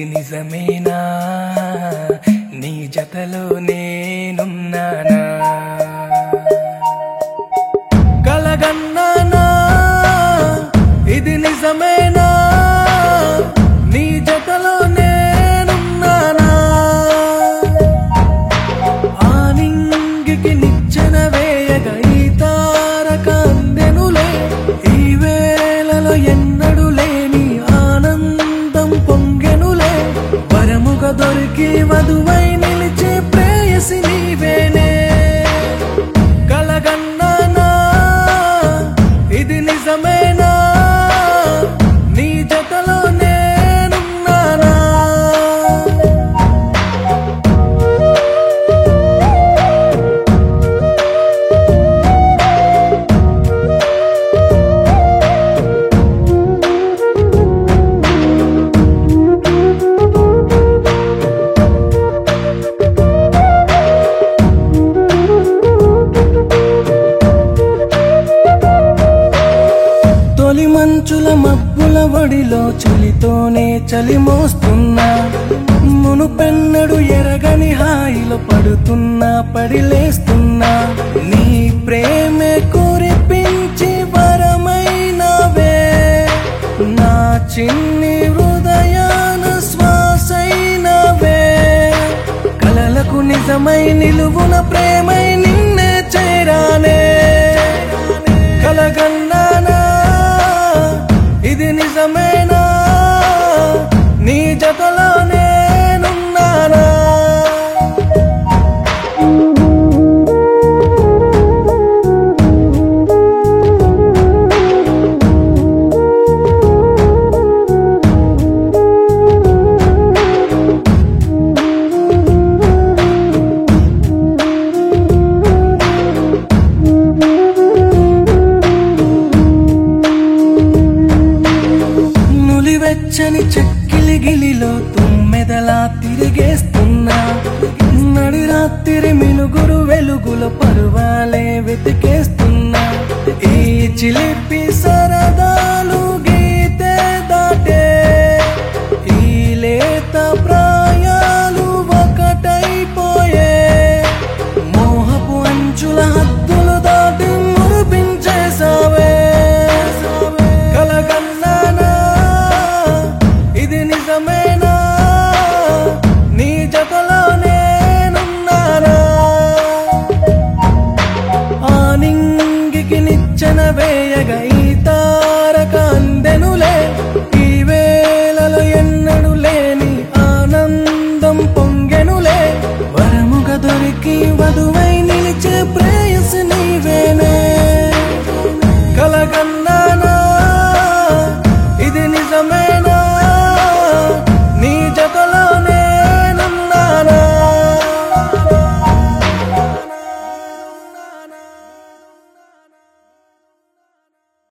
నిజమేనా నీ జతలో నేనున్నానా కలగన్నానా ఇది నిజమేనా నీ జతలో నేనున్నానా ఆనింగికి నిచ్చెన వేయగ ఈ తారక అందెనులే ఈ వేళలో ఎన్నడు లేని ఆనందం పొంగెనులే వరముగా దొరికి వధువై నిలిచే ప్రేయసి నీవేనే కలగన్నానా ఇది నిజమేనా నీ జతలో నేనున్నానా తొలి మంచుల మబ్బుల వడిలో చలితోనే చలి మోస్తున్నా మునుపెన్నడు ఎరగని హాయిలో పడుతున్నా పడిలేస్తున్నా నీ ప్రేమే కురిపించి వరమైనవే నా చిన్ని హృదయాన శ్వాసైనవే కలలకు నిజమై నిలువున ప్రేమై నిన్నే చేరానే కలగన్నానా ఇది నిజమేనా నీ జతలో నేనున్నానా నులివెచ్చని చెక్కిలి గిలిలో తుమ్మెదలా తిరిగేస్తున్నా నడి రాత్రి మినుగురు వెలుగులో పరువాలే వెతికేస్తున్నా ఈ చిలిపి సా